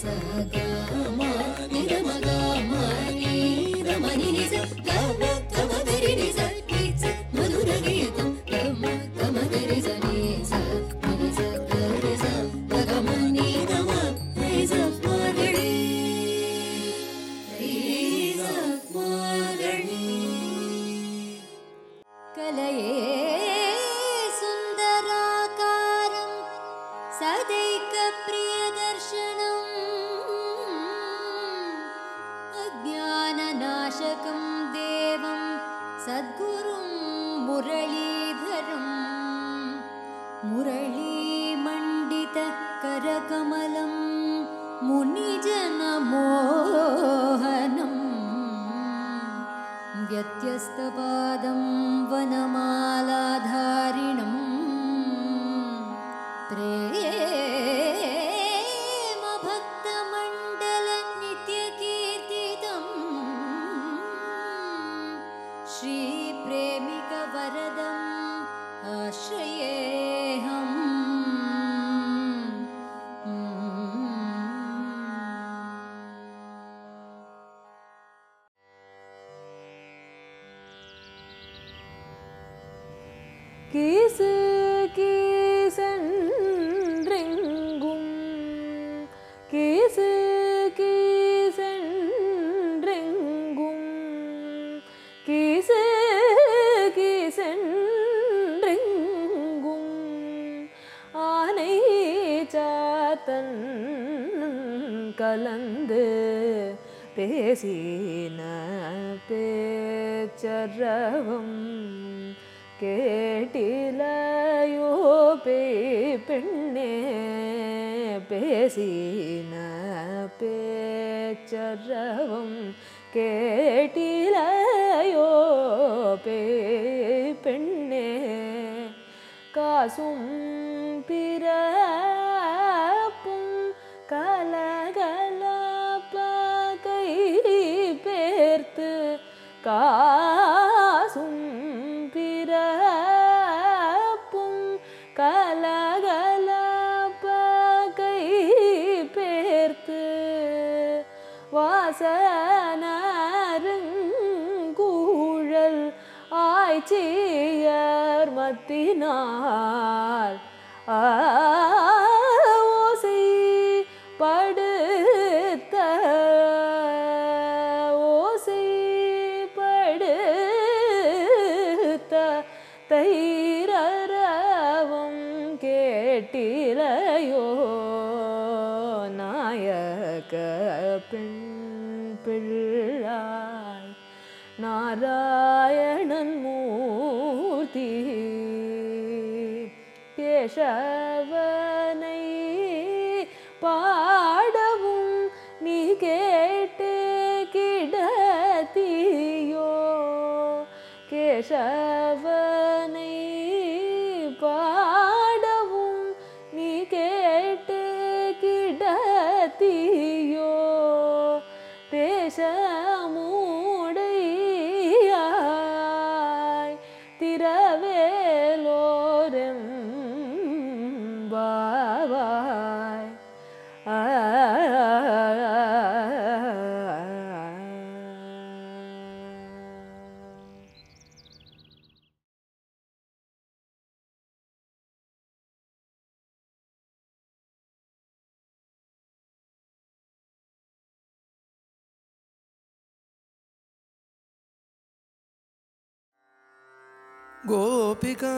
ಸ ಗ ಮ ನಿ ದ ಮ ಗ ಮ ನಿ ದ ಮ ನಿ ನಿ ಸ ಗ ಮ ಗ ಮ ಗ ರಿ ನಿ ಸ ನಿ ಸ ಮಧುರ ಗೀತಂ ಗ ಮ ಗ ಮ ಗ ರಿ ಸ ನಿ ಸ ನಿ ನಿ ಸ ಗ ರಿ ಸ ಗ ಗ ಮ ನಿ ದ ಮ ರಿ ಸ ಮ ಗ ರಿ ರಿ ಸ ಮ ಗ ರಿ कलये सुन्दराकारं सदैकप्रियदर्शनम् अज्ञाननाशकं देवं सद्गुरुं मुरलीधरम् मुरलीमण्डितकरकमलं मुनिजनमोहनम् व्यत्यस्तपादं वनमालाधारिणम् प्रेमभक्तमण्डलनित्यकीर्तितम् श्रीप्रेमिकवरदम् आश्रयेऽहम् கீசு கீசென்றெங்கும் கீசு கீசென்றெங்கும் கீசு கீசென்றெங்கும் ஆனை சாத்தன் கலந்து பேசின பேச்சரவம் கேட்டிலையோ பேய் பெண்ணே பேசின பேச்சரவம் கேட்டிலையோ பேய் பெண்ணே காசும் பிறப்பும் கலகலப்பகை பேர்த்து காசும் பிறப்பும் கலகலப்பகை பேர்த்து வாசனருங்கூழல் ஆய்ச்சியர் மத்தினார் ஓசை படுத்த ஓசை படுத்த தைரரவம் கேட்டிலையோ நாயக பெண் பிள்ளாய் நாராயணன் மூர்த்தி கேசவனை பாடவும் நீ கேட்டு கிடத்தியோ கேசவனை பாடவும் நீ கேட்டு கிடத்தியோ தேசமூடையாய் திரவேலோரம் பாவாய் गोपिका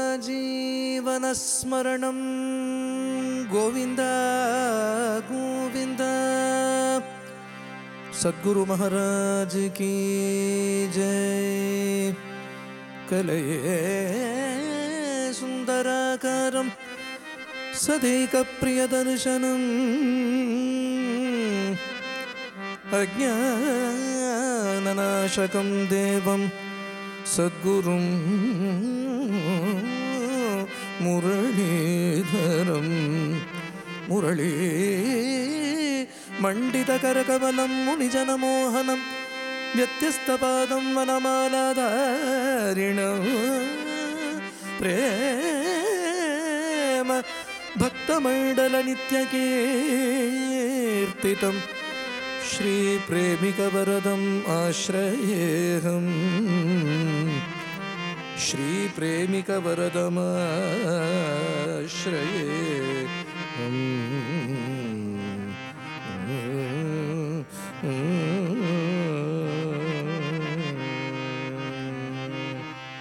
जीवनस्मरणं गोविन्द गोविन्द सद्गुरु महाराज की जय कलये सुन्दराकारं सदैकप्रियदर्शनम् अज्ञाननाशकं देवं सद्गुरुं मुरलीधरं मुरळी मण्डितकरकमलं मुनिजनमोहनं व्यत्यस्तपादं वनमालाधारिणं प्रेम भक्तमण्डलनित्यकीर्ति कीर्तितं श्रीप्रेमिकवरदम् आश्रयेऽहम् श्रीप्रेमिकवरदमाश्रयेऽहम्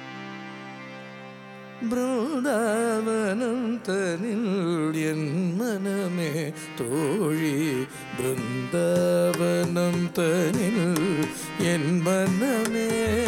பிருந்தாவனம் தனில் என் மனமே தோழி பிருந்தாவனம் தனில் என் மனமே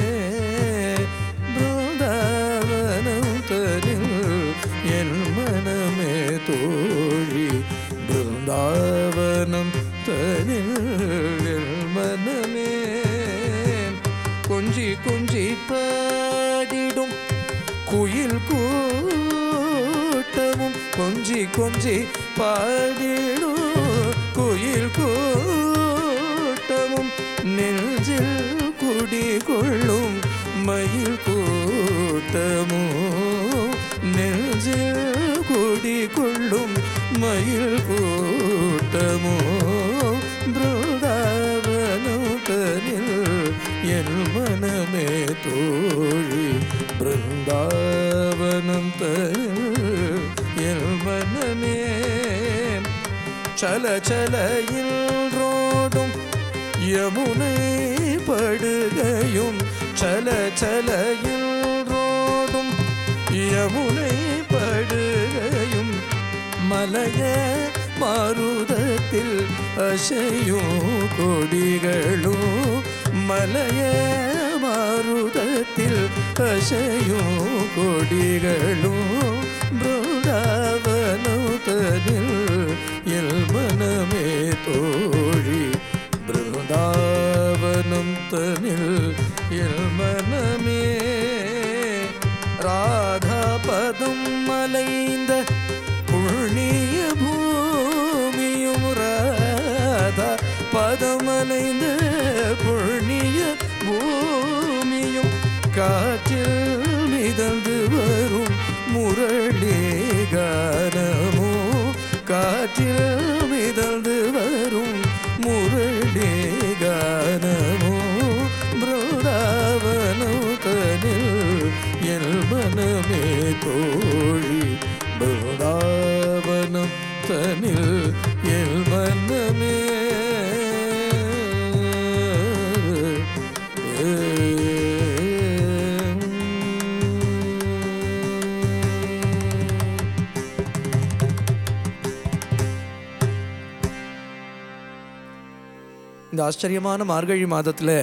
பிருந்தாவனம் தனில் என் மனமே தோழி பிருந்தாவனம் தனில் என் மனமே கொஞ்சி கொஞ்சி பாடிடும் குயில் கூட்டமும் கொஞ்சி கொஞ்சி பாடிடும் குயில் கூட்டமும் நெஞ்சில் குடிகொள்ளும் மயில் கூட்டமும் நெஞ்சில் குடிகொள்ளும் மயில் கூட்டமும் பிருந்தாவனத்தனில் என் மனமே தோழி பிருந்தாவனம் தனில் என் மனமே சல சலையில் ரோடும் யமுனை படுகையும் சல சலையில் ரோடும் யமுனை படுகையும் மலைய மாருதத்தில் அசையும் கொடிகளும் மலைய மாருதத்தில் அசையும் கொடிகளும் பிருந்தாவனத்தனில் எல் மனமே தோழி பிருந்தாவனம் தனில் எல் மனமே ராதா பதம் மலைந்த புண்ணிய பூமியும் ராதா பதமலைந்த புண்ணிய பூமியும் காற்றில் மிதந்து வரும் முரளி கானமோ காற்றில் மிதந்து வரும் முரளி கானமோ பிருந்தாவனத்தனில் எல் மனமே தோழி பிருந்தாவனம் தனில் எல் மனமே இந்த ஆச்சரியமான மார்கழி மாதத்தில்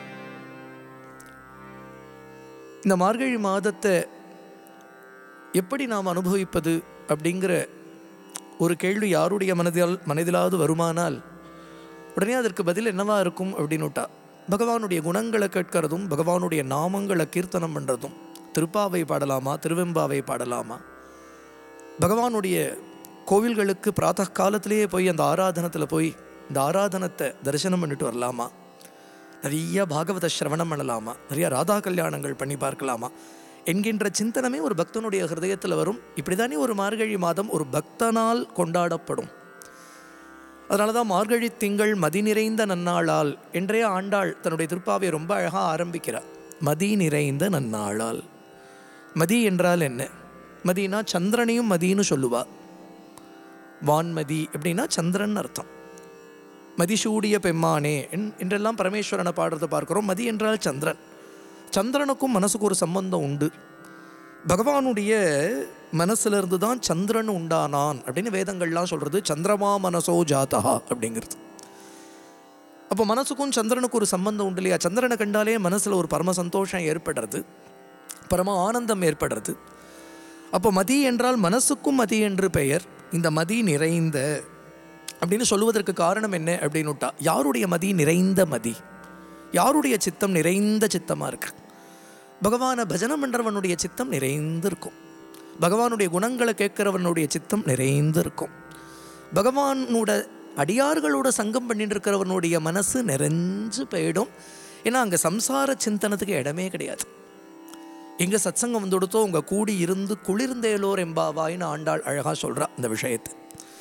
இந்த மார்கழி மாதத்தை எப்படி நாம் அனுபவிப்பது அப்படிங்கிற ஒரு கேள்வி யாருடைய மனதில் மனதிலாவது வருமானால் உடனே அதற்கு பதில் என்னவா இருக்கும் அப்படின்னுட்டா பகவானுடைய குணங்களை கேட்கறதும் பகவானுடைய நாமங்களை கீர்த்தனம் பண்ணுறதும் திருப்பாவை பாடலாமா திருவெம்பாவை பாடலாமா பகவானுடைய கோவில்களுக்கு பிராத்த காலத்திலேயே போய் அந்த ஆராதனத்தில் போய் இந்த ஆராதனத்தை தரிசனம் பண்ணிட்டு வரலாமா நிறைய பாகவத சிரவணம் பண்ணலாமா நிறைய ராதா கல்யாணங்கள் பண்ணி பார்க்கலாமா என்கின்ற சிந்தனமே ஒரு பக்தனுடைய ஹிருதயத்தில் வரும் இப்படிதானே ஒரு மார்கழி மாதம் ஒரு பக்தனால் கொண்டாடப்படும் அதனால தான் மார்கழி திங்கள் மதி நிறைந்த நன்னாளால் என்றே ஆண்டாள் தன்னுடைய திருப்பாவை ரொம்ப அழகாக ஆரம்பிக்கிறார் மதி நிறைந்த நன்னாளால் மதி என்றால் என்ன மதினா சந்திரனையும் மதின்னு சொல்லுவா வான்மதி அப்படின்னா சந்திரன் அர்த்தம் மதிசூடிய பெம்மானே என்- என்றெல்லாம் பரமேஸ்வரனை பாடுறதை பார்க்கிறோம் மதி என்றால் சந்திரன் சந்திரனுக்கும் மனசுக்கு ஒரு சம்பந்தம் உண்டு பகவானுடைய மனசுல இருந்து தான் சந்திரன் உண்டானான் அப்படின்னு வேதங்கள்லாம் சொல்றது சந்திரமா மனசோ ஜாதா அப்படிங்கிறது அப்போ மனசுக்கும் சந்திரனுக்கு ஒரு சம்பந்தம் உண்டு இல்லையா சந்திரனை கண்டாலே மனசுல ஒரு பரம சந்தோஷம் ஏற்படுறது பரம ஆனந்தம் ஏற்படுறது அப்போ மதி என்றால் மனசுக்கும் மதி என்று பெயர் இந்த மதி நிறைந்த அப்படின்னு சொல்லுவதற்கு காரணம் என்ன அப்படின்னுட்டா யாருடைய மதி நிறைந்த மதி யாருடைய சித்தம் நிறைந்த சித்தமாக இருக்கு பகவானை பஜனம் பண்ணுறவனுடைய சித்தம் நிறைந்து இருக்கும் பகவானுடைய குணங்களை கேட்கிறவனுடைய சித்தம் நிறைந்து இருக்கும் பகவானோட அடியார்களோட சங்கம் பண்ணிட்டு இருக்கிறவனுடைய மனசு நிறைஞ்சு போயிடும் ஏன்னா அங்கே சம்சார சிந்தனத்துக்கு இடமே கிடையாது எங்கே சத்சங்கம் வந்து கொடுத்தோ உங்கள் கூடி இருந்து குளிர்ந்தேலோர் எம்பாவாயின்னு ஆண்டாள் அழகாக சொல்கிறா இந்த விஷயத்தை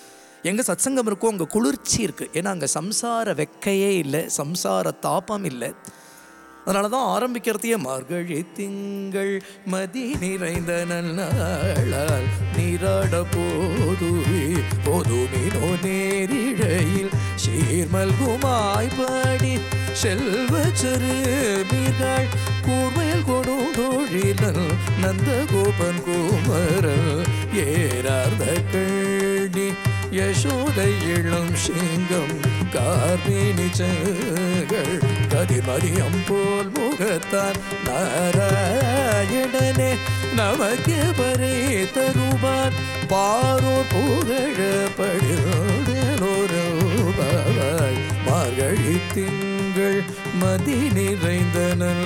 எங்கே சத்சங்கம் இருக்கோ அங்கே குளிர்ச்சி இருக்குது ஏன்னா அங்கே சம்சார வெக்கையே இல்லை சம்சார தாபம் இல்லை அதனால தான் ஆரம்பிக்கிறதையே மார்கழி திங்கள் மதி நிறைந்த நன்னாளால் நீராட போதுவே போதுமினோ நேரிழையில் சீர்மல்குமாய் பாடி செல்வ சிறுமிகள் கூர்மையில் கொடுதொழிலல் நந்த கோபன் குமரல் ஏறார்ந்த கண்ணி யசோதை இளம் சிங்கம் கார்மேனி செங்கள் கதிமதியம் போல் முகத்தான் நாராயணனே நமக்கு பரே தருவான் பாரோர் புகழப்படுவாய் மார்கழி திங்கள் மதி நிறைந்த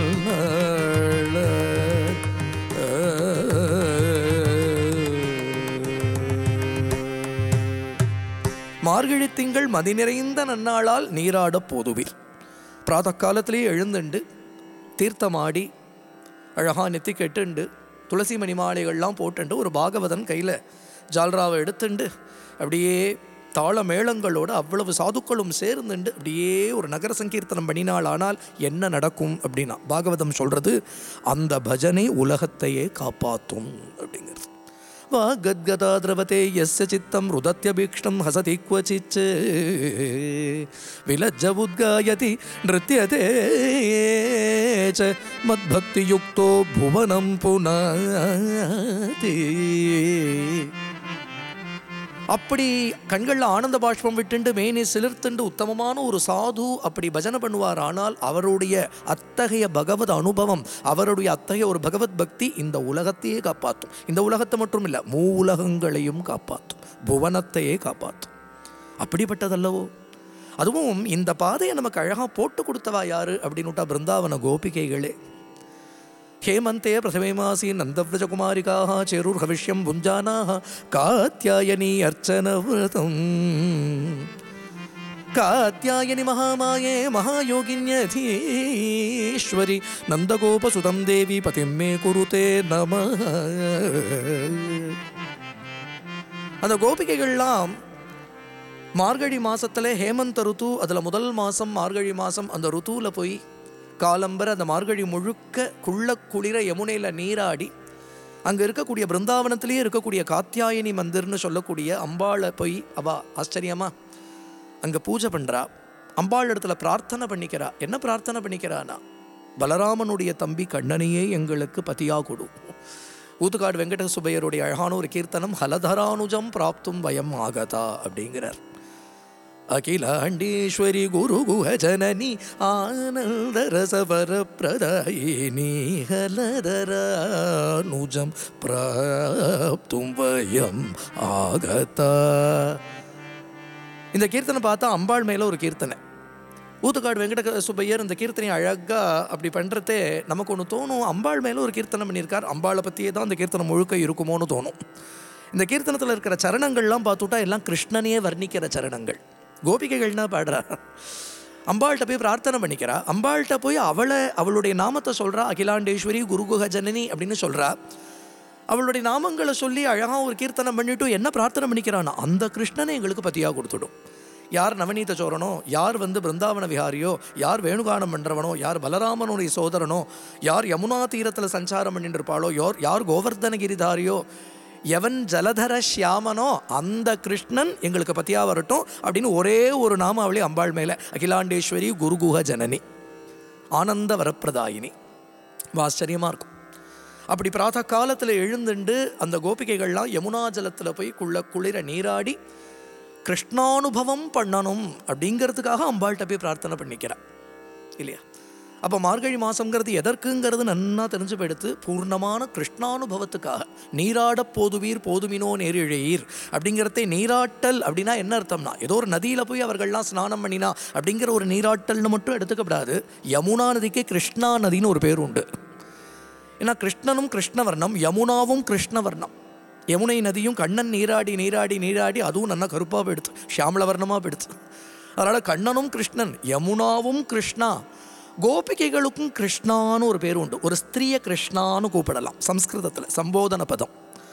நல் மார்கழி திங்கள் மதி நிறைந்த நன்னாளால் நீராடப் போதுவீர் பிராத காலத்திலேயே எழுந்துண்டு தீர்த்தமாடி அழகா நெத்தி கெட்டுண்டு துளசி மணி மாலைகள்லாம் போட்டுண்டு ஒரு பாகவதன் கையில் ஜால்ராவை எடுத்துண்டு அப்படியே தாள மேளங்களோட அவ்வளவு சாதுக்களும் சேர்ந்துண்டு அப்படியே ஒரு நகர சங்கீர்த்தனம் பண்ணினால் ஆனால் என்ன நடக்கும் அப்படின்னா பாகவதம் சொல்றது அந்த பஜனை உலகத்தையே காப்பாற்றும் அப்படிங்கிறது வா கத்கதா திரவதே எஸ்ய சித்தம் ருதத்யபீக்ஷ்ணம் ஹசதி क्वचिच् விலஜ்ஜ உத்காயதி நிருத்தியதே ச மத்பக்தியுக்தோ புவனம் புனாதி அப்படி கண்களில் ஆனந்த பாஷ்பம் விட்டுண்டு மேனி சிலிர்த்துண்டு உத்தமமான ஒரு சாது அப்படி பஜனை பண்ணுவார் ஆனால் அவருடைய அத்தகைய பகவத் அனுபவம் அவருடைய அத்தகைய ஒரு பகவத் பக்தி இந்த உலகத்தையே காப்பாற்றும் இந்த உலகத்தை மட்டும் இல்லை மூ உலகங்களையும் காப்பாற்றும் புவனத்தையே காப்பாற்றும் அப்படிப்பட்டதல்லவோ அதுவும் இந்த பாதையை நமக்கு அழகாக போட்டு கொடுத்தவா யாரு அப்படின்னு விட்டா பிருந்தாவன கோபிகைகளே हेमन्ते प्रथमे मासी नन्दव्रजकुमारिकाः चेरुर्हविष्यं भुञ्जानाः कात्यायनी अर्चनव्रतम् कात्यायनि महामाये महायोगिन्यधीश्वरि नन्दगोपसुतं देवी पतिं मे कुरुते नमः அந்த கோபிகைகள்லாம் மார்கழி மாசத்துல ஹேமந்த ருத்து அதில் முதல் மாதம் மார்கழி மாதம் அந்த ருத்துவில் போய் காலம்பர அந்த மார்கழி முழுக்க குள்ள குளிர யமுனையில் நீராடி அங்கே இருக்கக்கூடிய பிருந்தாவனத்திலேயே இருக்கக்கூடிய காத்தியாயனி மந்திர்னு சொல்லக்கூடிய அம்பாளை போய் அவா ஆச்சரியமா அங்கே பூஜை பண்ணுறா அம்பாள் இடத்துல பிரார்த்தனை பண்ணிக்கிறா என்ன பிரார்த்தனை பண்ணிக்கிறானா பலராமனுடைய தம்பி கண்ணனையே எங்களுக்கு பதியா கொடு ஊத்துக்காடு வெங்கட சுப்பையருடைய அழகான ஒரு கீர்த்தனம் ஹலதரானுஜம் பிராப்தும் பயம் ஆகதா அப்படிங்கிறார் அகிலாண்டீஸ்வரி குரு குஹ ஜனனி ஆனந்த ரசவர பிரதாயினி ஹலதரானுஜம் பிராப்தும் வயம் ஆகதா இந்த கீர்த்தனை பார்த்தா அம்பாள் மேல ஒரு கீர்த்தனை ஊத்துக்காடு வெங்கட சுப்பையர் இந்த கீர்த்தனை அழகா அப்படி பண்றதே நமக்கு ஒன்று தோணும் அம்பாள் மேல ஒரு கீர்த்தனை பண்ணியிருக்கார் அம்பாளை பற்றியே தான் இந்த கீர்த்தனை முழுக்க இருக்குமோன்னு தோணும் இந்த கீர்த்தனத்தில் இருக்கிற சரணங்கள்லாம் பார்த்துட்டா எல்லாம் கிருஷ்ணனையே வர்ணிக்கிற சரணங்கள் கோபிகைகள்னா பாடுறா அம்பாள்கிட்ட போய் பிரார்த்தனை பண்ணிக்கிறா அம்பாள்கிட்ட போய் அவளை அவளுடைய நாமத்தை சொல்றா அகிலாண்டேஸ்வரி குருகுக ஜனனி அப்படின்னு சொல்றா அவளுடைய நாமங்களை சொல்லி அழகாக ஒரு கீர்த்தனம் பண்ணிட்டு என்ன பிரார்த்தனை பண்ணிக்கிறானா அந்த கிருஷ்ணனை எங்களுக்கு பத்தியாக கொடுத்துடும் யார் நவநீத சோரனோ யார் வந்து பிருந்தாவன விஹாரியோ யார் வேணுகானம் பண்ணுறவனோ யார் பலராமனுடைய சோதரனோ யார் யமுனா தீரத்தில் சஞ்சாரம் பண்ணிட்டு இருப்பாளோ யார் யார் கோவர்தனகிரிதாரியோ எவன் ஜலதர ஷியாமனோ அந்த கிருஷ்ணன் எங்களுக்கு பத்தியா வரட்டும் அப்படின்னு ஒரே ஒரு நாமாவளி அம்பாள் மேலே அகிலாண்டேஸ்வரி குருகுஹ ஜனனி ஆனந்த வரப்பிரதாயினி ஆச்சரியமாக இருக்கும் அப்படி பிராத காலத்தில் எழுந்துண்டு அந்த கோபிகைகள்லாம் யமுனா ஜலத்தில் போய் குள்ள குளிர நீராடி கிருஷ்ணானுபவம் பண்ணணும் அப்படிங்கிறதுக்காக அம்பாள்கிட்ட போய் பிரார்த்தனை பண்ணிக்கிறா இல்லையா அப்போ மார்கழி மாதங்கிறது எதற்குங்கிறது நன்னா தெரிஞ்சு போயிடுத்து பூர்ணமான கிருஷ்ணானுபவத்துக்காக நீராட போதுவீர் போதுமினோ நேரிழையீர் அப்படிங்கிறதே நீராட்டல் அப்படின்னா என்ன அர்த்தம்னா ஏதோ ஒரு நதியில் போய் அவர்கள்லாம் ஸ்நானம் பண்ணினா அப்படிங்கிற ஒரு நீராட்டல்னு மட்டும் எடுத்துக்கப்படாது யமுனா நதிக்கே கிருஷ்ணா நதின்னு ஒரு பேர் உண்டு ஏன்னா கிருஷ்ணனும் கிருஷ்ணவர்ணம் யமுனாவும் கிருஷ்ணவர்ணம் யமுனை நதியும் கண்ணன் நீராடி நீராடி நீராடி அதுவும் நல்லா கருப்பாக போயிடுது ஷியாமளவர்ணமாக போயிடுது அதனால் கண்ணனும் கிருஷ்ணன் யமுனாவும் கிருஷ்ணா கோபிகைகளுக்கும் கிருஷ்ணான்னு ஒரு பேர் உண்டு ஒரு ஸ்திரீய கிருஷ்ணான்னு கூப்பிடலாம் சம்ஸ்கிருதத்தில் சம்போதன பதம்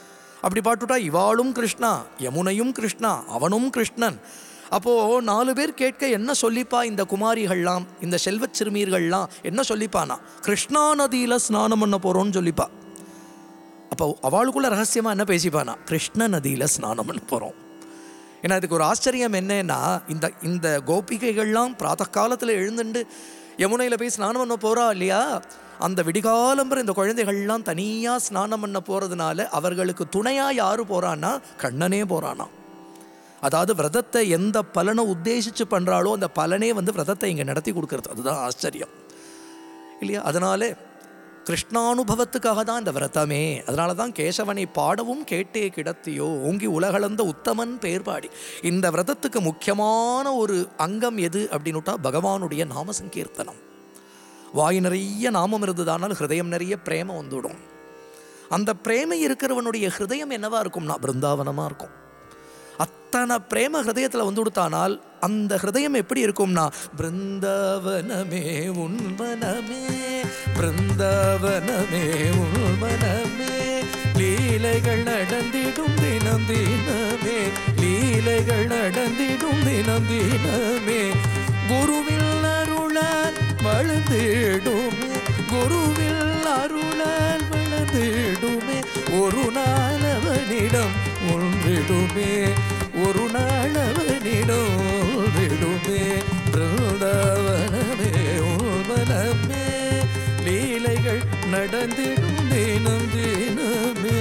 அப்படி பாட்டுட்டா இவாளும் கிருஷ்ணா யமுனையும் கிருஷ்ணா அவனும் கிருஷ்ணன் அப்போ நாலு பேர் கேட்க என்ன சொல்லிப்பா இந்த குமாரிகள்லாம் இந்த செல்வச் சிறுமியர்கள்லாம் என்ன சொல்லிப்பானா கிருஷ்ணா நதியில ஸ்நானம் பண்ண போறோம்னு சொல்லிப்பா அப்போ அவளுக்குள்ள ரகசியமா என்ன பேசிப்பானா கிருஷ்ண நதியில ஸ்நானம் பண்ண போறோம் ஏன்னா இதுக்கு ஒரு ஆச்சரியம் என்னன்னா இந்த இந்த கோபிகைகள்லாம் பிராத காலத்தில் எழுந்துண்டு யமுனையில் போய் ஸ்நானம் பண்ண போறா இல்லையா அந்த விடிகாலம்பர இந்த குழந்தைகள்லாம் தனியாக ஸ்நானம் பண்ண போகிறதுனால அவர்களுக்கு துணையாக யார் போகிறான்னா கண்ணனே போகிறானா அதாவது விரதத்தை எந்த பலனை உத்தேசித்து பண்ணுறாளோ அந்த பலனே வந்து விரதத்தை இங்கே நடத்தி கொடுக்கறது அதுதான் ஆச்சரியம் இல்லையா அதனால கிருஷ்ணானுபவத்துக்காக தான் இந்த விரதமே அதனால தான் கேசவனை பாடவும் கேட்டே கிடத்தியோ ஓங்கி உலகளந்த உத்தமன் பேர் பாடி இந்த விரதத்துக்கு முக்கியமான ஒரு அங்கம் எது அப்படின்னுட்டா பகவானுடைய நாம சங்கீர்த்தனம் வாய் நிறைய நாமம் இருந்ததானால் ஹிருதயம் நிறைய பிரேம வந்துடும் அந்த பிரேமை இருக்கிறவனுடைய ஹிருதயம் என்னவா இருக்கும்னா பிருந்தாவனமாக இருக்கும் அத்தனை பிரேம ஹிருதயத்தில் வந்து கொடுத்தானால் அந்த ஹிருதயம் எப்படி இருக்கும்னா பிருந்தாவனமே உன்மனமே பிருந்தாவனமே உன்மனமே லீலைகள் நடந்திடும் தினம் தினமே லீலைகள் நடந்திடும் தினம் தினமே குருவில் அருளால் வளர்ந்திடுமே குருவில் அருளால் வளர்ந்திடுமே ஒரு நாள் அவனிடம் ஒன்றிடுமே ஒரு நாள் அவனிடம் ஒன்றிடுமே பிருந்தாவனமே உள்மனமே லீலைகள் நடந்திடும் தினம் தினமே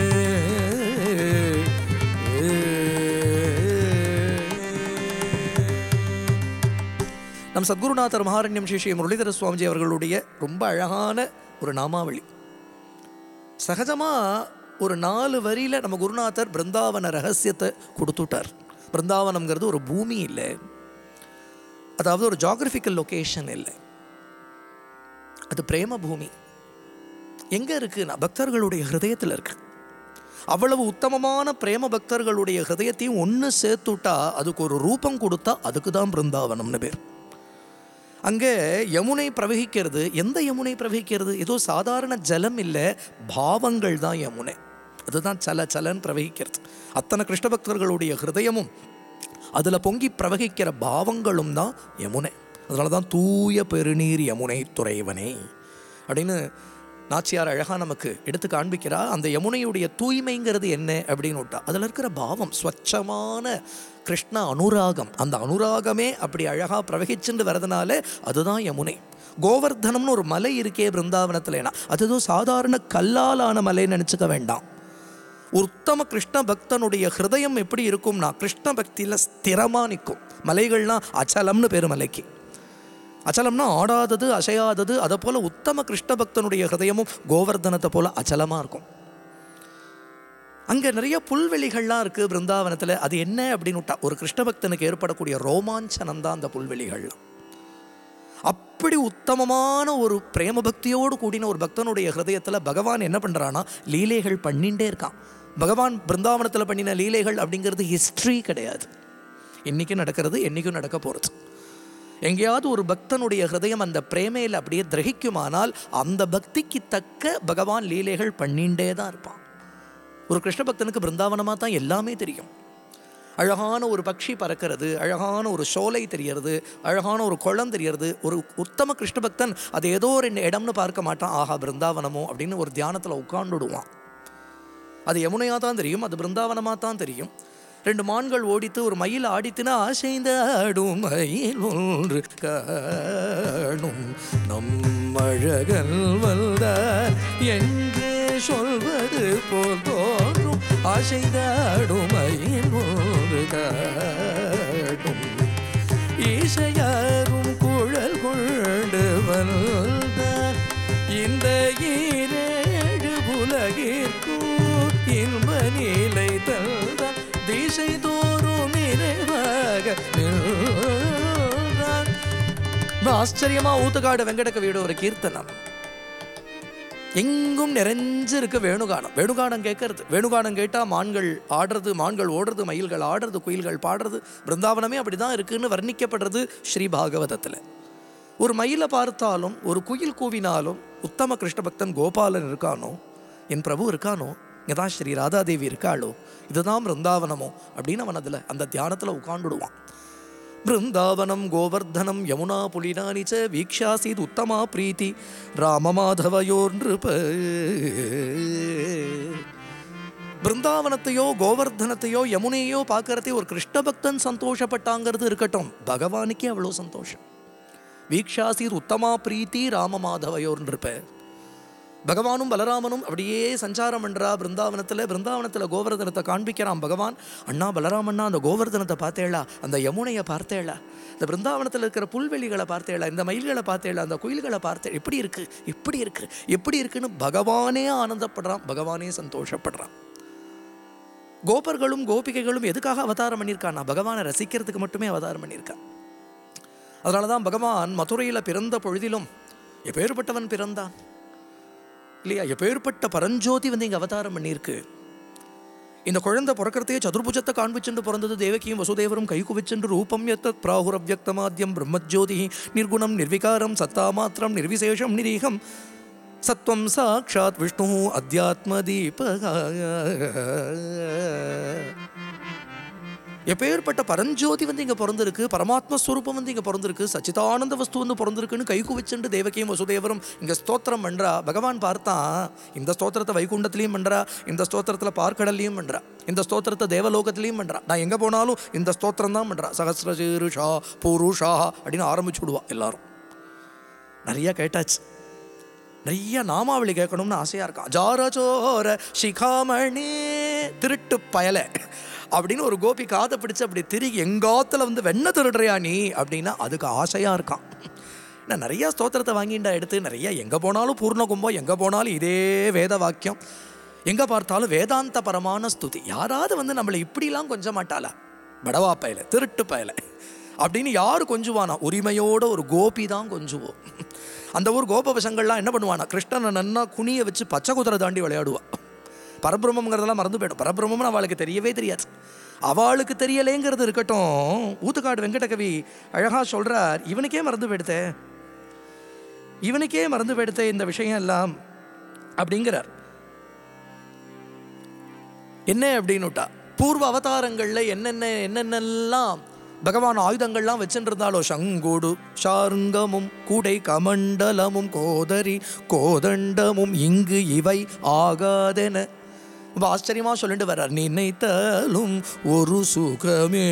நம் சத்குருநாதர் மகாரண்யம் ஸ்ரீ ஸ்ரீ முரளிதர சுவாமிஜி அவர்களுடைய ரொம்ப அழகான ஒரு நாமாவளி சகஜமாக ஒரு நாலு வரியில் நம்ம குருநாதர் பிருந்தாவன ரகசியத்தை கொடுத்துட்டார் பிருந்தாவனம்ங்கிறது ஒரு பூமி இல்லை அதாவது ஒரு ஜாகிரபிக்கல் லொகேஷன் இல்லை அது பிரேம பூமி எங்கே இருக்குன்னா பக்தர்களுடைய ஹிருதயத்தில் இருக்கு அவ்வளவு உத்தமமான பிரேம பக்தர்களுடைய ஹிருதயத்தையும் ஒன்று சேர்த்துட்டா அதுக்கு ஒரு ரூபம் கொடுத்தா அதுக்கு தான் பிருந்தாவனம்னு பேர் அங்கே யமுனை பிரவகிக்கிறது எந்த யமுனை பிரவகிக்கிறது ஏதோ சாதாரண ஜலம் இல்லை பாவங்கள் தான் யமுனை அதுதான் சல சலன் பிரவகிக்கிறது அத்தனை கிருஷ்ண பக்தர்களுடைய ஹிருதயமும் அதில் பொங்கி பிரவகிக்கிற பாவங்களும் தான் யமுனை அதனால தான் தூய பெருநீர் யமுனை துறைவனே அப்படின்னு நாச்சியார் அழகாக நமக்கு எடுத்து காண்பிக்கிறா அந்த யமுனையுடைய தூய்மைங்கிறது என்ன அப்படின்னு விட்டா அதில் இருக்கிற பாவம் ஸ்வச்சமான கிருஷ்ண அனுராகம் அந்த அனுராகமே அப்படி அழகாக பிரவகிச்சுட்டு வரதுனால அதுதான் யமுனை கோவர்தனம்னு ஒரு மலை இருக்கே பிருந்தாவனத்துலனா அது ஏதோ சாதாரண கல்லாலான மலைன்னு நினச்சிக்க வேண்டாம் உத்தம கிருஷ்ண பக்தனுடைய ஹிருதயம் எப்படி இருக்கும்னா கிருஷ்ண பக்தியில் ஸ்திரமாக நிற்கும் மலைகள்லாம் அச்சலம்னு பேர் மலைக்கு அச்சலம்னா ஆடாதது அசையாதது அதை போல உத்தம கிருஷ்ண பக்தனுடைய ஹிருதயமும் கோவர்தனத்தை போல அச்சலமாக இருக்கும் அங்கே நிறைய புல்வெளிகள்லாம் இருக்குது பிருந்தாவனத்தில் அது என்ன அப்படின்னு விட்டா ஒரு கிருஷ்ண பக்தனுக்கு ஏற்படக்கூடிய ரோமாஞ்சனம் தான் அந்த புல்வெளிகள்லாம் அப்படி உத்தமமான ஒரு பிரேம பக்தியோடு கூடின ஒரு பக்தனுடைய ஹிருதயத்தில் பகவான் என்ன பண்ணுறான்னா லீலைகள் பண்ணிகிட்டே இருக்கான் பகவான் பிருந்தாவனத்தில் பண்ணின லீலைகள் அப்படிங்கிறது ஹிஸ்ட்ரி கிடையாது இன்றைக்கும் நடக்கிறது என்றைக்கும் நடக்க போகிறது எங்கேயாவது ஒரு பக்தனுடைய ஹிருதயம் அந்த பிரேமையில் அப்படியே கிரகிக்குமானால் அந்த பக்திக்கு தக்க பகவான் லீலைகள் பண்ணிகிட்டே தான் இருப்பான் ஒரு கிருஷ்ண பக்தனுக்கு பிருந்தாவனமாக தான் எல்லாமே தெரியும் அழகான ஒரு பக்ஷி பறக்கிறது அழகான ஒரு சோலை தெரியறது அழகான ஒரு குளம் தெரியறது ஒரு உத்தம கிருஷ்ண பக்தன் அது ஏதோ ஒரு இடம்னு பார்க்க மாட்டான் ஆஹா பிருந்தாவனமோ அப்படின்னு ஒரு தியானத்தில் உட்காந்துடுவான் அது யமுனையாக தான் தெரியும் அது பிருந்தாவனமாக தான் தெரியும் ரெண்டு மான்கள் ஓடித்து ஒரு மயில் ஆடித்துனா ஆசைந்த ஆடும் மயில் ஒன்று காணும் நம் அழகல் வந்தார் என்று சொல்வது போல் தோன்றும் ஆசைந்தாடும் மயில் ஒன்று காணும் ஈசையாரும் குழல் கொண்டு வந்தார் இந்த ஈரேழு உலகிற்கும் இன்ப நிலை தந்தான் திசை தோறும் நிறைவாக நின்றான். ஆச்சரியமா ஊத்துக்காடு வெங்கடக்க வீடு ஒரு கீர்த்தனம் எங்கும் நிறைஞ்சிருக்கு வேணுகானம் வேணுகானம் கேட்கறது வேணுகானம் கேட்டால் மான்கள் ஆடுறது மான்கள் ஓடுறது மயில்கள் ஆடுறது குயில்கள் பாடுறது பிருந்தாவனமே அப்படி தான் இருக்குன்னு வர்ணிக்கப்படுறது ஸ்ரீ பாகவதத்தில் ஒரு மயிலை பார்த்தாலும் ஒரு குயில் கூவினாலும் உத்தம கிருஷ்ண பக்தன் கோபாலன் இருக்கானோ என் பிரபு இருக்கானோ இங்கே தான் ஸ்ரீ ராதாதேவி இருக்காளோ இதுதான் பிருந்தாவனமோ அப்படின்னு அவன் அதில் அந்த தியானத்தில் உட்காந்துடுவான் பிருந்தாவனம் கோவர்தனம் யமுனா புலினானி ச வீக்ஷாசீத் உத்தமா பிரீத்தி ராமமாதவயோர் நிருப பிருந்தாவனத்தையோ கோவர்தனத்தையோ யமுனையோ பார்க்கறதே ஒரு கிருஷ்ண பக்தன் சந்தோஷப்பட்டாங்கிறது இருக்கட்டும் பகவானுக்கே அவ்வளோ சந்தோஷம் வீக்ஷாசீர் உத்தமா பிரீத்தி ராமமாதவயோர் நிருப்ப பகவானும் பலராமனும் அப்படியே சஞ்சாரம் பண்றா பிருந்தாவனத்தில் பிருந்தாவனத்தில் கோவர்தனத்தை காண்பிக்கிறான் பகவான் அண்ணா பலராமண்ணா அந்த கோவர்தனத்தை பார்த்தேளா அந்த யமுனையை பார்த்தேளா இந்த பிருந்தாவனத்தில் இருக்கிற புல்வெளிகளை பார்த்தேளா இந்த மயில்களை பார்த்தேளா அந்த குயில்களை பார்த்தே எப்படி இருக்கு எப்படி இருக்கு எப்படி இருக்குன்னு பகவானே ஆனந்தப்படுறான் பகவானே சந்தோஷப்படுறான் கோபர்களும் கோபிகைகளும் எதுக்காக அவதாரம் பண்ணியிருக்கான்னா பகவானை ரசிக்கிறதுக்கு மட்டுமே அவதாரம் பண்ணியிருக்கான் அதனால தான் பகவான் மதுரையில் பிறந்த பொழுதிலும் எப்பேற்பட்டவன் பிறந்தான் இல்லையா எப்பேற்பட்ட பரஞ்சோதி வந்து இங்கே அவதாரம் பண்ணியிருக்கு இந்த குழந்தை பிறக்கிறதையே சதுர்புஜத்தை காண்பிச்சுண்டு பிறந்தது தேவகியும் வசுதேவரும் கை குவிச்சென்று ரூபம் எத்தத் பிராகுர் அவ்வக்தமாத்யம் பிரம்மஜோதி நிர்குணம் நிர்விகாரம் சத்தா மாத்திரம் நிர்விசேஷம் நிரீகம் சத்வம் சாட்சாத் விஷ்ணு அத்தியாத்ம எப்பேற்பட்ட பரஞ்சோதி வந்து இங்கே பிறந்திருக்கு பரமாத்ம ஸ்வரூபம் வந்து இங்கே பிறந்திருக்கு சச்சிதானந்த வஸ்து வந்து பிறந்திருக்குன்னு கை குவிச்சுண்டு தேவகியும் வசுதேவரும் இங்கே ஸ்தோத்திரம் பண்றா பகவான் பார்த்தான் இந்த ஸ்தோத்திரத்தை வைகுண்டத்திலையும் பண்றா இந்த ஸ்தோத்திரத்தில் பார்க்கடல்லையும் பண்றா இந்த ஸ்தோத்திரத்தை தேவலோகத்திலையும் பண்றா நான் எங்கே போனாலும் இந்த ஸ்தோத்திரம் தான் பண்றா சகசிரஜீருஷா புருஷா அப்படின்னு ஆரம்பிச்சு விடுவா எல்லாரும் நிறைய கேட்டாச்சு நிறைய நாமாவளி கேட்கணும்னு ஆசையாக இருக்கான் ஜாரச்சோர சிகாமணி திருட்டு பயலை அப்படின்னு ஒரு கோபி காதை பிடிச்சு அப்படி திருகி எங்காத்துல வந்து வெண்ணெய் திருடுறியா நீ அப்படின்னா அதுக்கு ஆசையாக இருக்கான் நான் நிறைய ஸ்தோத்திரத்தை வாங்கிண்டா எடுத்து நிறைய எங்கே போனாலும் பூர்ண கும்பம் எங்கே போனாலும் இதே வேத வாக்கியம் எங்கே பார்த்தாலும் வேதாந்த பரமான ஸ்துதி யாராவது வந்து நம்மளை இப்படிலாம் கொஞ்ச மாட்டாளா படவா பயல திருட்டு பயல அப்படின்னு யாரு கொஞ்சுவானா உரிமையோட ஒரு கோபி தான் கொஞ்சுவோம் அந்த ஊர் கோபவசங்கள்லாம் என்ன பண்ணுவானா கிருஷ்ணனை நன்னா குனிய வச்சு பச்சை குதிரை தாண்டி விளையாடுவா பரபிரம்மங்கிறதெல்லாம் மறந்து போயிடும் பரபிரம்மம்னு அவளுக்கு தெரியவே தெரியாது அவளுக்கு தெரியலேங்கிறது இருக்கட்டும் ஊத்துக்காடு வெங்கடகவி அழகா சொல்றார் இவனுக்கே மறந்து போயிடுத்தே இவனுக்கே மறந்து போயிடுத்தே இந்த விஷயம் எல்லாம் அப்படிங்கிறார் என்ன அப்படின்னுட்டா பூர்வ அவதாரங்கள்ல என்னென்ன என்னென்னலாம் பகவான் ஆயுதங்கள்லாம் வச்சுருந்தாலோ சங்குடு சாருங்கமும் கூடை கமண்டலமும் கோதரி கோதண்டமும் இங்கு இவை ஆகாதென ரொம்ப ஆச்சரியமா சொல்லிட்டு வர்றார் நினைத்தாலும் ஒரு சுகமே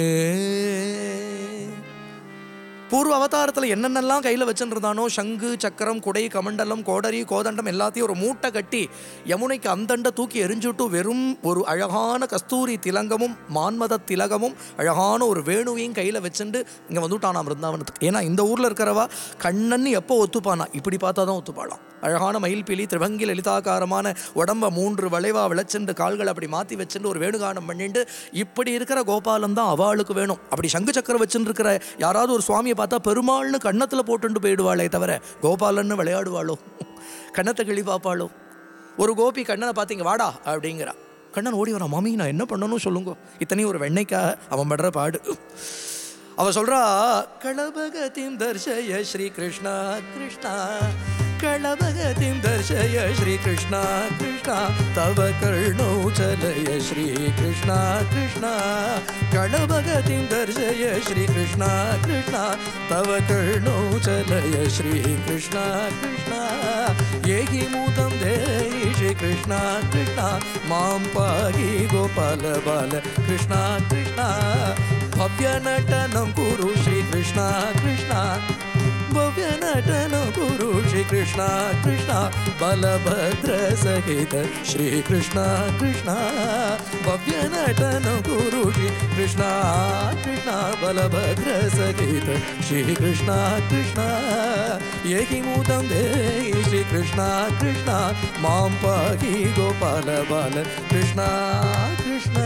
பூர்வ அவதாரத்தில் என்னென்னலாம் கையில் வச்சுருந்தானோ சங்கு சக்கரம் குடை கமண்டலம் கோடரி கோதண்டம் எல்லாத்தையும் ஒரு மூட்டை கட்டி யமுனைக்கு அந்தண்ட தூக்கி எரிஞ்சுட்டு வெறும் ஒரு அழகான கஸ்தூரி திலங்கமும் மான்மத திலகமும் அழகான ஒரு வேணுவையும் கையில் வச்சுட்டு இங்கே வந்துட்டானாம் பிருந்தாவனத்துக்கு ஏன்னா இந்த ஊரில் இருக்கிறவா கண்ணன்னு எப்போ ஒத்துப்பானா இப்படி பார்த்தா தான் ஒத்துப்பாளாம் அழகான மயில்பிலி திரிபங்கி லலிதாகாரமான உடம்ப மூன்று வளைவா விளைச்சுண்டு கால்களை அப்படி மாற்றி வச்சுட்டு ஒரு வேணுகானம் பண்ணிட்டு இப்படி இருக்கிற கோபாலம் தான் அவளுக்கு வேணும் அப்படி சங்கு சக்கரம் வச்சுட்டு இருக்கிற யாராவது ஒரு சுவாமியை பார்த்தா பெருமாள்னு கன்னத்தில் போட்டுண்டு போயிடுவாளே தவிர கோபாலன்னு விளையாடுவாளோ கன்னத்தை கிளி பார்ப்பாளோ ஒரு கோபி கண்ணனை பார்த்தீங்க வாடா அப்படிங்கிறா கண்ணன் ஓடி வரான் மாமி நான் என்ன பண்ணணும் சொல்லுங்க இத்தனையும் ஒரு வெண்ணைக்காக அவன் படுற பாடு அவ சொல்றா களபகதிம் தர்ஷய ஸ்ரீ கிருஷ்ணா கிருஷ்ணா களபகதிம் தர்ஷய ஸ்ரீ கிருஷ்ணா கிருஷ்ணா தவ கர்ணோ சலய ஸ்ரீ கிருஷ்ணா கிருஷ்ணா களபகதிம் தர்ஷய ஸ்ரீ கிருஷ்ணா கிருஷ்ணா தவ கர்ணோ சலய ஸ்ரீ கிருஷ்ணா கிருஷ்ணா ஏகி மூதம் தேயி ஸ்ரீ கிருஷ்ணா கிருஷ்ணா மாம் பாகி கோபால பால கிருஷ்ணா கிருஷ்ணா ಭವ್ಯ ನಟನಂ ಕುರು ಶ್ರೀ ಕೃಷ್ಣ ಕೃಷ್ಣ ಭವ್ಯ ನಟನಂ ಕುರು ಶ್ರೀ ಕೃಷ್ಣ ಕೃಷ್ಣ ಬಲಭದ್ರ ಸಹಿತ ಶ್ರೀ ಕೃಷ್ಣ ಕೃಷ್ಣ ಭವ್ಯ ನಟನಂ ಕುರು ಶ್ರೀ ಕೃಷ್ಣ ಕೃಷ್ಣ ಬಲಭದ್ರ ಸಹಿತ ಶ್ರೀ ಕೃಷ್ಣ ಕೃಷ್ಣ ಏಕಿ ಮೂತಂ ದೇಹಿ ಶ್ರೀ ಕೃಷ್ಣ ಕೃಷ್ಣ ಮಾಂ ಪಾಹಿ ಗೋಪಾಲ ಬಾಲ ಕೃಷ್ಣ ಕೃಷ್ಣ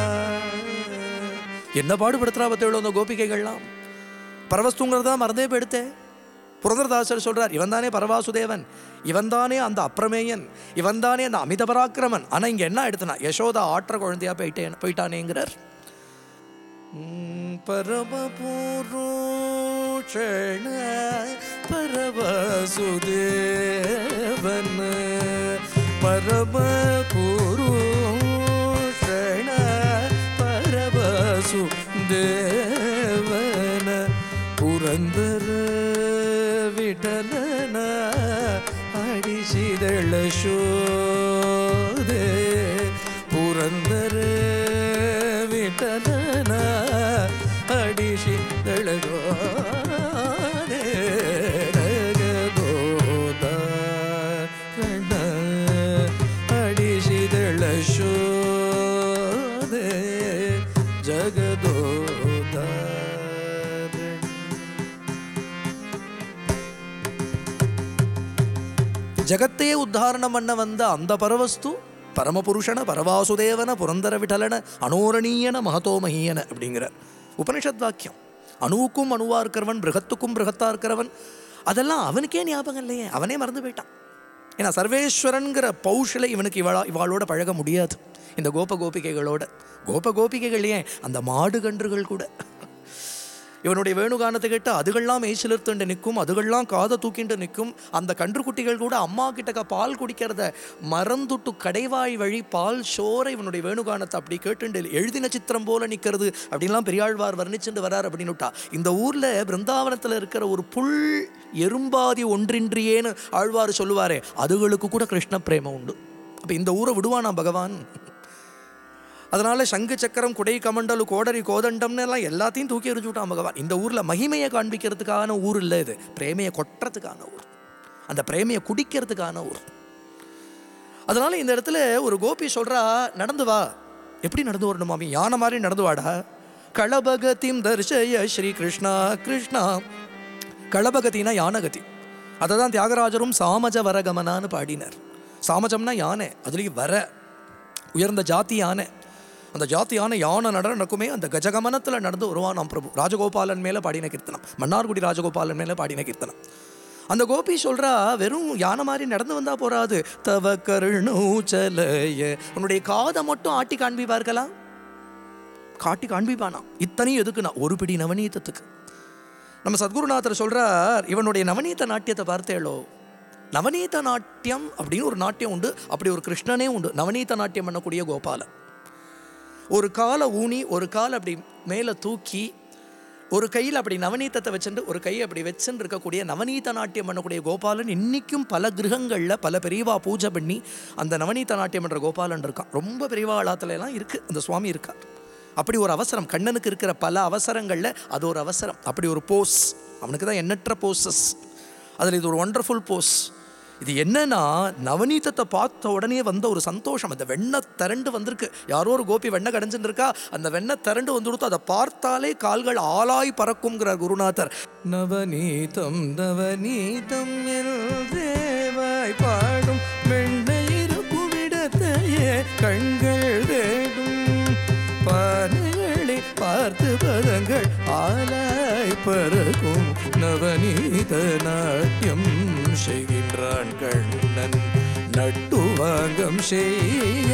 என்ன பாடுபடுத்துறா பத்தேழு அந்த கோபிகைகள்லாம் பரவஸ்துங்கிறதா மறந்தே போயிடுத்தே புரந்தரதாசர் சொல்றார் இவன் தானே பரவாசுதேவன் இவன் தானே அந்த அப்பிரமேயன் இவன் தானே அந்த அமித பராக்கிரமன் ஆனா இங்க என்ன எடுத்தனா யசோதா ஆற்ற குழந்தையா போயிட்டேன் போயிட்டானேங்கிறார் பரமபூரோஷண பரவசுதேவன் பரம புருஷண பரவசு தேவன புரந்தர விட்டலன அடிசிதಳ ಶೋದೆ ಪುರಂದರ ವಿಠಲನ ಅಡಿಸಿದಳ ಶೋದೆ ಜಗದೋದ ಕಣ್ಣ ಅಡಿಸಿದಳ ಶೋದೆ ಜಗದೋದ ಜಗತ್ತೇ ಉದ್ಧಾರಣ ಮಣ್ಣ ಬಂದ ಅಂದ ಪರವಸ್ತು பரமபுருஷன பரவாசுதேவன புரந்தர விட்டலன அனோரணீயன மகதோ மஹீயன அப்படிங்கிறார் உபனிஷத் வாக்கியம் அணுவுக்கும் அணுவா இருக்கிறவன் பிருகத்துக்கும் பிருகத்தா இருக்கிறவன் அதெல்லாம் அவனுக்கே ஞாபகம் இல்லையே அவனே மறந்து போயிட்டான் ஏன்னா சர்வேஸ்வரன்கிற பௌஷலை இவனுக்கு இவளா இவாளோட பழக முடியாது இந்த கோப கோபிகைகளோட கோப கோபிகைகள் ஏன் அந்த மாடு கன்றுகள் கூட இவனுடைய வேணுகானத்தை கேட்டு அதுகள்லாம் மெய்சிலிர்த்துண்டு நிற்கும் அதுகள்லாம் காதை தூக்கிண்டு நிற்கும் அந்த கன்றுக்குட்டிகள் கூட அம்மா கிட்டக்க பால் குடிக்கிறத மறந்துட்டு கடைவாய் வழி பால் சோற இவனுடைய வேணுகானத்தை அப்படி கேட்டுண்டு எழுதின சித்திரம் போல நிற்கிறது அப்படின்லாம் பெரியாழ்வார் வர்ணிச்சுட்டு வரார் அப்படின்னுட்டா இந்த ஊரில் பிருந்தாவனத்தில் இருக்கிற ஒரு புல் எறும்பாதி ஒன்றின்றியேன்னு ஆழ்வார் சொல்லுவாரே அதுகளுக்கு கூட கிருஷ்ண பிரேமம் உண்டு அப்போ இந்த ஊரை விடுவானா பகவான் அதனால சங்கு சக்கரம் குடை கமண்டலு கோடரி கோதண்டம்னு எல்லாம் எல்லாத்தையும் தூக்கி எறிஞ்சு விட்டான் பகவான் இந்த ஊரில் மகிமையை காண்பிக்கிறதுக்கான ஊர் இல்லை இது பிரேமையை கொட்டுறதுக்கான ஊர் அந்த பிரேமையை குடிக்கிறதுக்கான ஊர் அதனால இந்த இடத்துல ஒரு கோபி சொல்றா நடந்து வா எப்படி நடந்து வரணும் மாமி யானை மாதிரி நடந்து வாடா களபகதிம் தர்ஷய ஸ்ரீ கிருஷ்ணா கிருஷ்ணா களபகத்தினா யானகதி அதை தான் தியாகராஜரும் சாமஜ வரகமனான்னு பாடினார் சாமஜம்னா யானை அதுலேயும் வர உயர்ந்த ஜாதி யானை அந்த ஜாதி யானை யானை நட நடக்குமே அந்த கஜகமனத்தில் நடந்து வருவானாம் பிரபு ராஜகோபாலன் மேலே பாடின கீர்த்தனம் மன்னார்குடி ராஜகோபாலன் மேலே பாடின கீர்த்தனம் அந்த கோபி சொல்றா வெறும் யானை மாதிரி நடந்து வந்தா போறாது தவ கருணூச்சலய உன்னுடைய காதை மட்டும் ஆட்டி காண்பிப்பார்களாம் காட்டி காண்பிப்பானா இத்தனையும் எதுக்குண்ணா ஒரு பிடி நவநீதத்துக்கு நம்ம சத்குருநாதர் சொல்றார் இவனுடைய நவநீத நாட்டியத்தை பார்த்தேளோ நவநீத நாட்டியம் அப்படின்னு ஒரு நாட்டியம் உண்டு அப்படி ஒரு கிருஷ்ணனே உண்டு நவநீத நாட்டியம் பண்ணக்கூடிய கோபாலன் ஒரு காலை ஊனி ஒரு கால் அப்படி மேலே தூக்கி ஒரு கையில் அப்படி நவநீதத்தை வச்சுட்டு ஒரு கையை அப்படி வச்சுட்டு இருக்கக்கூடிய நவநீத நாட்டியம் பண்ணக்கூடிய கோபாலன் இன்னைக்கும் பல கிரகங்களில் பல பெரியவா பூஜை பண்ணி அந்த நவநீத நாட்டியம் என்ற கோபாலன் இருக்கான் ரொம்ப பெரியவா காலத்துல எல்லாம் இருக்கு அந்த சுவாமி இருக்கா அப்படி ஒரு அவசரம் கண்ணனுக்கு இருக்கிற பல அவசரங்களில் அது ஒரு அவசரம் அப்படி ஒரு போஸ் அவனுக்கு தான் எண்ணற்ற போஸஸ் அதில் இது ஒரு ஒண்டர்ஃபுல் போஸ் இது என்னன்னா நவநீதத்தை பார்த்த உடனே வந்த ஒரு சந்தோஷம் அந்த வெண்ணெய் திரண்டு வந்திருக்கு யாரோ ஒரு கோபி வெண்ணெய் கடைஞ்சுட்டு இருக்கா அந்த வெண்ணெய் திரண்டு வந்து கொடுத்து அதை பார்த்தாலே கால்கள் ஆளாய் பறக்கும்ங்கிறார் குருநாதர் நவநீதம் நவநீதம் தேவாய் பாடும் வெண்ணையிரு குவிடத்தையே கண்கள் தேடும் பானைகளை பார்த்து பதங்கள் ஆலாய் பறக்கும் நவநீத நாட்டியம் செய்கின்றான் கண்ணன் நட்டுவாங்கம் செய்ய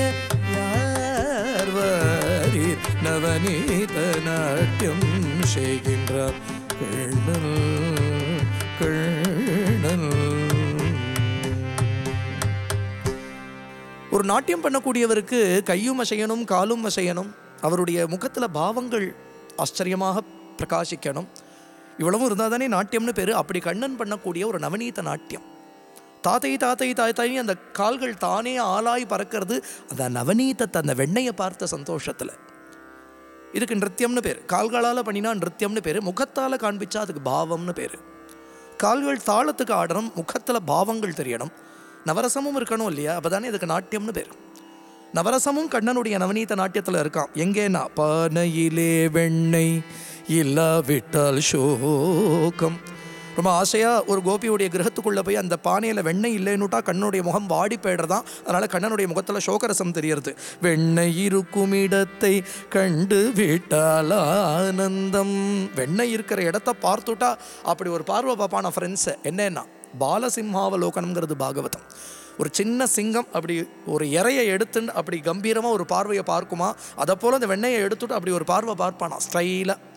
யார் வாரீர் நவநீத நாட்டியம் செய்கின்றான் கண்ணன் கண்ணன் ஒரு நாட்டியம் பண்ணக்கூடியவருக்கு கையும் அசையணும் காலும் அசையணும் அவருடைய முகத்தில் பாவங்கள் ஆச்சரியமாக பிரகாசிக்கணும் இவ்வளவும் இருந்தால் தானே நாட்டியம்னு பேர் அப்படி கண்ணன் பண்ணக்கூடிய ஒரு நவநீத நாட்டியம் தாத்தை தாத்தை தாத்தாய் அந்த கால்கள் தானே ஆளாய் பறக்கிறது அந்த நவநீதத்தை அந்த வெண்ணையை பார்த்த சந்தோஷத்தில் இதுக்கு நிருத்தியம்னு பேர் கால்களால் பண்ணினா நிருத்தியம்னு பேர் முகத்தால் காண்பிச்சா அதுக்கு பாவம்னு பேர் கால்கள் தாளத்துக்கு ஆடணும் முகத்தில் பாவங்கள் தெரியணும் நவரசமும் இருக்கணும் இல்லையா அப்பதானே இதுக்கு நாட்டியம்னு பேர் நவரசமும் கண்ணனுடைய நவநீத நாட்டியத்தில் இருக்கான் எங்கேனா பானையிலே வெண்ணெய் இல்லாவிட்டால் சோகம் ரொம்ப ஆசையாக ஒரு கோபியுடைய கிரகத்துக்குள்ளே போய் அந்த பானையில் வெண்ணெய் இல்லைன்னுட்டா கண்ணனுடைய முகம் வாடி போயிடுறதான் அதனால் கண்ணனுடைய முகத்தில் சோகரசம் தெரியறது வெண்ணெய் இருக்கும் இடத்தை கண்டு விட்டால் ஆனந்தம் வெண்ணெய் இருக்கிற இடத்த பார்த்துட்டா அப்படி ஒரு பார்வை பார்ப்பான ஃப்ரெண்ட்ஸை என்னன்னா பாலசிம்ஹாவலோகனம்ங்கிறது பாகவதம் ஒரு சின்ன சிங்கம் அப்படி ஒரு இறையை எடுத்துன்னு அப்படி கம்பீரமாக ஒரு பார்வையை பார்க்குமா அதை போல் அந்த வெண்ணெயை எடுத்துட்டு அப்படி ஒரு பார்வை பார்ப்பானா ஸ்டைலாக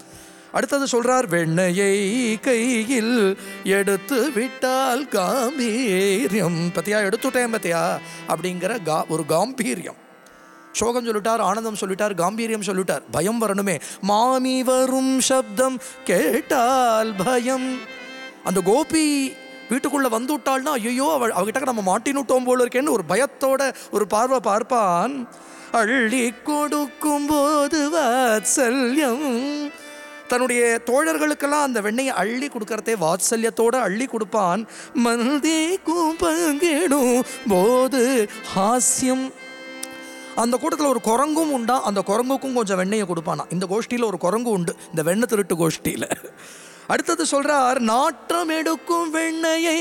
அடுத்தது சொல்றார் வெண்ணையை கையில் எடுத்து விட்டால் காம்பீரியம் பத்தியா எடுத்துட்டேன் பத்தியா அப்படிங்கிற கா ஒரு காம்பீரியம் சோகம் சொல்லிட்டார் ஆனந்தம் சொல்லிட்டார் காம்பீரியம் சொல்லிட்டார் பயம் வரணுமே மாமி வரும் சப்தம் கேட்டால் பயம் அந்த கோபி வீட்டுக்குள்ள வந்து விட்டாள்னா ஐயோ அவள் அவகிட்ட நம்ம மாட்டினுட்டோம் போல இருக்கேன்னு ஒரு பயத்தோட ஒரு பார்வை பார்ப்பான் அள்ளி கொடுக்கும் போது வாத்சல்யம் தன்னுடைய தோழர்களுக்கெல்லாம் அந்த வெண்ணெயை அள்ளி கொடுக்கறதே வாத்சல்யத்தோட அள்ளி கொடுப்பான் மனதே பங்கிடும் போது ஹாஸ்யம் அந்த கூட்டத்தில் ஒரு குரங்கும் உண்டா அந்த குரங்குக்கும் கொஞ்சம் வெண்ணெயை கொடுப்பானா இந்த கோஷ்டியில் ஒரு குரங்கு உண்டு இந்த வெண்ணெய் திருட்டு கோஷ்டியில் அடுத்தது சொல்றார் நாற்றம் எடுக்கும் வெண்ணையை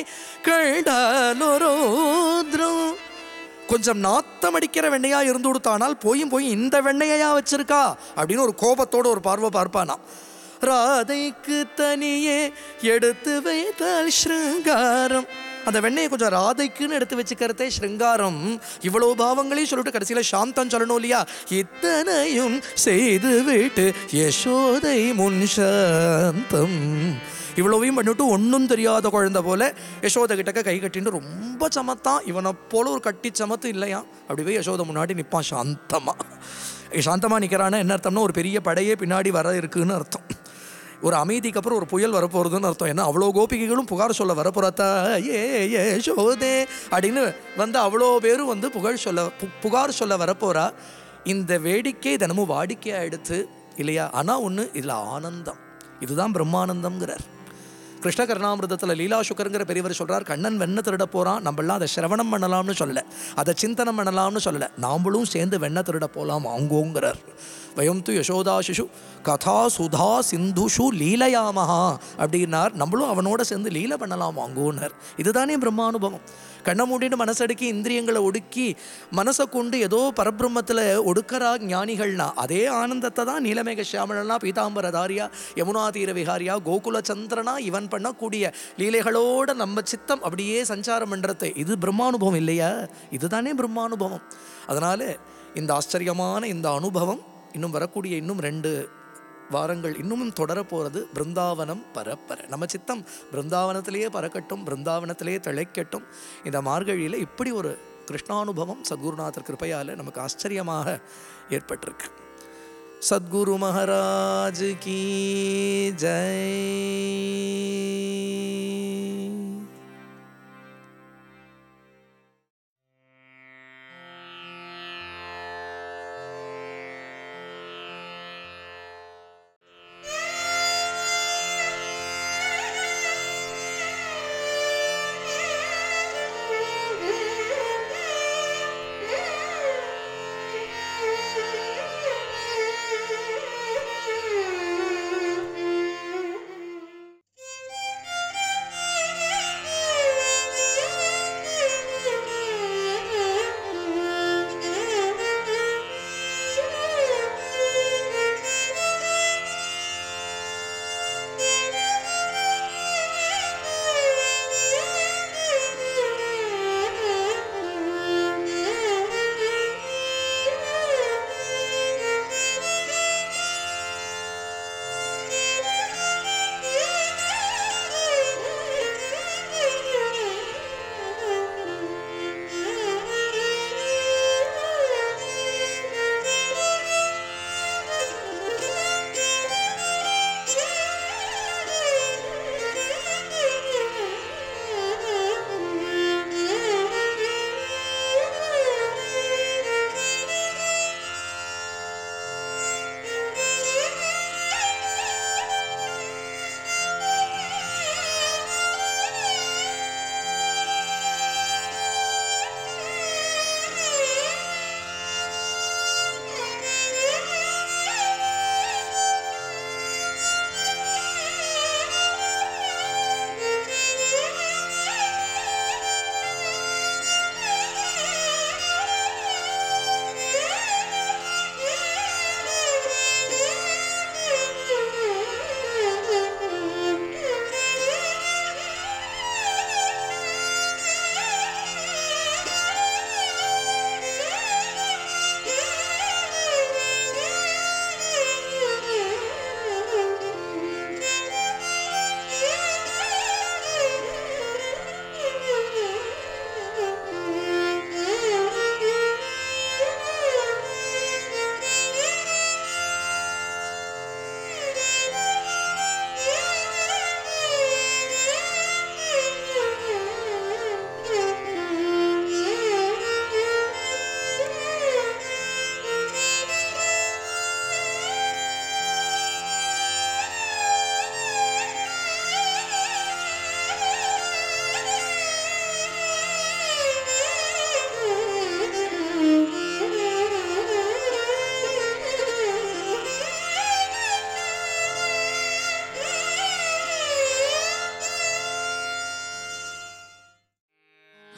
கண்டாலோரோத்ரம் கொஞ்சம் நாத்தம் அடிக்கிற வெண்ணையா இருந்து கொடுத்தானால் போயும் போய் இந்த வெண்ணையா வச்சிருக்கா அப்படின்னு ஒரு கோபத்தோட ஒரு பார்வை பார்ப்பானா ராதைக்கு தனியே எடுத்து வைத்தால் ஸ்ருங்காரம் அந்த வெண்ணெயை கொஞ்சம் ராதைக்குன்னு எடுத்து வச்சுக்கிறதே ஸ்ருங்காரம் இவ்வளோ பாவங்களையும் சொல்லிட்டு கடைசியில் சாந்தம் சொல்லணும் இல்லையா இத்தனையும் செய்து விட்டு யசோதை முன் சாந்தம் இவ்வளவையும் பண்ணிவிட்டு ஒன்றும் தெரியாத குழந்தை போல யசோதை கிட்டக்க கை கட்டின்னு ரொம்ப சமத்தான் இவனை போல ஒரு கட்டி சமத்து இல்லையா அப்படி போய் யசோதை முன்னாடி நிற்பான் சாந்தமாக சாந்தமாக நிற்கிறான்னா என்ன அர்த்தம்னா ஒரு பெரிய படையே பின்னாடி வர இருக்குன்னு அர்த்தம் ஒரு அமைதிக்கு அப்புறம் ஒரு புயல் வரப்போகிறதுன்னு அர்த்தம் ஏன்னா அவ்வளோ கோபிகைகளும் புகார் சொல்ல வரப்போறாத்தா ஏ ஏ ஷோதே அப்படின்னு வந்து அவ்வளோ பேரும் வந்து புகழ் சொல்ல பு- புகார் சொல்ல வரப்போறா இந்த வேடிக்கை தினமும் வாடிக்கையாக எடுத்து இல்லையா ஆனால் ஒன்று இதில் ஆனந்தம் இதுதான் பிரம்மானந்தம்ங்கிறார் கிருஷ்ண கருணாமிரதத்தில் லீலா சுக்கருங்கிற பெரியவர் சொல்றார் கண்ணன் வெண்ணெய் திருட போகிறான் நம்மளாம் அதை சிரவணம் பண்ணலாம்னு சொல்லலை அதை சிந்தனம் பண்ணலாம்னு சொல்லலை நாமளும் சேர்ந்து வெண்ணெய் திருட போகலாம் வாங்கோங்கிறார் வயம் து யசோதா சிசு கதா சுதா சிந்துஷு லீலையாமஹா அப்படின்னார் நம்மளும் அவனோட சேர்ந்து லீலை பண்ணலாம் வாங்கோன்னார் இதுதானே பிரம்மானுபவம் கண்ணை மூடிட்டு மனசடுக்கி இந்திரியங்களை ஒடுக்கி மனசை கொண்டு ஏதோ பரபிரம்மத்தில் ஒடுக்கறா ஞானிகள்னா அதே ஆனந்தத்தை தான் நீலமேக சியாமலனா பீதாம்பரதாரியா யமுனா தீர விகாரியா கோகுல சந்திரனா இவன் பண்ணக்கூடிய லீலைகளோட நம்ம சித்தம் அப்படியே சஞ்சாரம் பண்ணுறது இது பிரம்மானுபவம் இல்லையா இதுதானே பிரம்மானுபவம் அதனால இந்த ஆச்சரியமான இந்த அனுபவம் இன்னும் வரக்கூடிய இன்னும் ரெண்டு வாரங்கள் இன்னமும் தொடரப்போகிறது பிருந்தாவனம் பரப்பர நம்ம சித்தம் பிருந்தாவனத்திலேயே பறக்கட்டும் பிருந்தாவனத்திலேயே திளைக்கட்டும் இந்த மார்கழியில் இப்படி ஒரு கிருஷ்ணானுபவம் சத்குருநாதர் கிருப்பையால் நமக்கு ஆச்சரியமாக ஏற்பட்டிருக்கு சத்குரு மகாராஜ் கி ஜெய்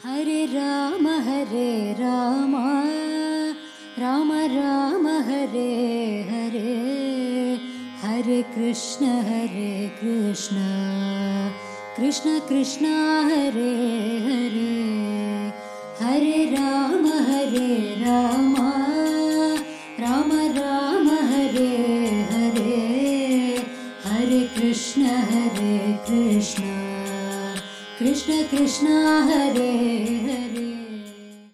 हरे राम हरे राम राम राम हरे हरे हरे कृष्ण हरे कृष्ण कृष्ण कृष्ण हरे हरे हरे राम हरे राम राम राम हरे हरे हरे कृष्ण हरे कृष्ण कृष्ण कृष्ण हरे